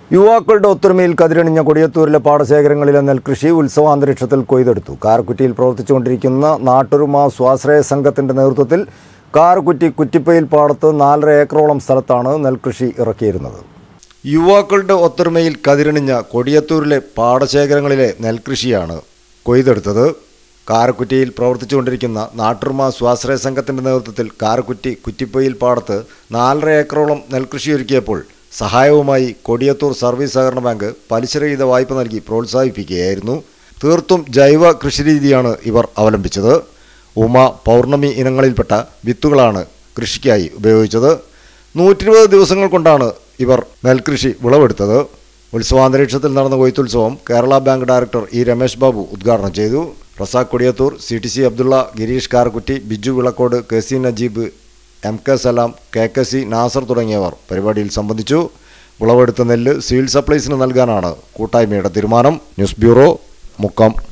യുവാക്കളുടെ ഒത്തൊരുമയിൽ കതിരണിഞ്ഞ കൊടിയത്തൂരിലെ പാടശേഖരങ്ങളിലെ നെൽകൃഷി ഉത്സവാന്തരീക്ഷത്തിൽ കൊയ്തെടുത്തു കാരക്കുറ്റിയിൽ പ്രവർത്തിച്ചുകൊണ്ടിരിക്കുന്ന നാട്ടൊരുമ സ്വാശ്രയ സംഘത്തിന്റെ നേതൃത്വത്തിൽ കാരക്കുറ്റി കുറ്റിപ്പയിൽ പാടത്ത് നാലര ഏക്കറോളം സ്ഥലത്താണ് നെൽകൃഷി ഇറക്കിയിരുന്നത് യുവാക്കളുടെ ഒത്തൊരുമയിൽ കതിരണിഞ്ഞ കൊടിയത്തൂരിലെ പാടശേഖരങ്ങളിലെ നെൽകൃഷിയാണ് കൊയ്തെടുത്തത് കാരക്കുറ്റിയിൽ പ്രവർത്തിച്ചുകൊണ്ടിരിക്കുന്ന നാട്ടുർമ സ്വാശ്രയ സംഘത്തിന്റെ നേതൃത്വത്തിൽ കാരക്കുറ്റി കുറ്റിപ്പൊയിൽ പാടത്ത് നാലര ഏക്കറോളം നെൽകൃഷി ഒരുക്കിയപ്പോൾ സഹായവുമായി കൊടിയത്തൂർ സർവീസ് സഹകരണ ബാങ്ക് പലിശരഹിത വായ്പ നൽകി പ്രോത്സാഹിപ്പിക്കുകയായിരുന്നു തീർത്തും ജൈവ കൃഷിരീതിയാണ് ഇവർ അവലംബിച്ചത് ഉമ പൗർണമി ഇനങ്ങളിൽപ്പെട്ട വിത്തുകളാണ് കൃഷിക്കായി ഉപയോഗിച്ചത് നൂറ്റിരുപത് ദിവസങ്ങൾ കൊണ്ടാണ് ഇവർ നെൽകൃഷി വിളവെടുത്തത് ഉത്സവാന്തരീക്ഷത്തിൽ നടന്ന കൊയ്ത്തുത്സവം Kerala bank director E Ramesh Babu ഉദ്ഘാടനം ചെയ്തു Razak Kodiyathur C T C Abdulla Girish Karakkutty Biju Vilakkode K C Najeeb M K Salam K K C Nasar തുടങ്ങിയവർ പരിപാടിയിൽ സംബന്ധിച്ചു വിളവെടുത്ത നെല്ല് സിവിൽ സപ്ലൈസിന് നൽകാനാണ് കൂട്ടായ്മയുടെ തീരുമാനം ന്യൂസ് ബ്യൂറോ മുക്കം